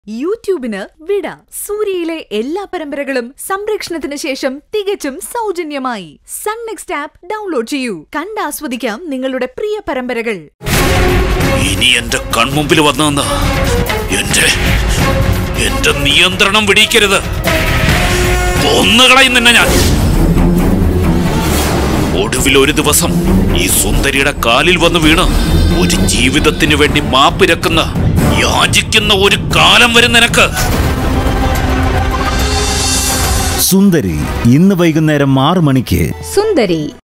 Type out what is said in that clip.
യൂട്യൂബിന് വിട സൂര്യയിലെ എല്ലാ പരമ്പരകളും സംരക്ഷണത്തിന് ശേഷം തികച്ചും സൗജന്യമായി സൺ നെക്സ്റ്റ് ആപ്പ് ഡൗൺലോഡ് ചെയ്യൂ കണ്ടാസ്വദിക്കാം നിങ്ങളുടെ പ്രിയ പരമ്പരകൾ ഇനി എന്റെ കൺമുമ്പിൽ വന്നു നിന്ന് എന്റെ എന്റെ നിയന്ത്രണം വിടിയിക്കരുത് ഒന്നുകളയും നിന്നെ ഞാൻ ഒടുവിൽ ഒരു ദിവസം ഈ സുന്ദരിയുടെ കാലിൽ വന്ന് വീണ് ഒരു ജീവിതത്തിന് വേണ്ടി മാപ്പിരക്കുന്ന യാചിക്കുന്ന ഒരു കാലം വരും നിനക്ക് സുന്ദരി ഇന്ന് വൈകുന്നേരം ആറ് മണിക്ക് സുന്ദരി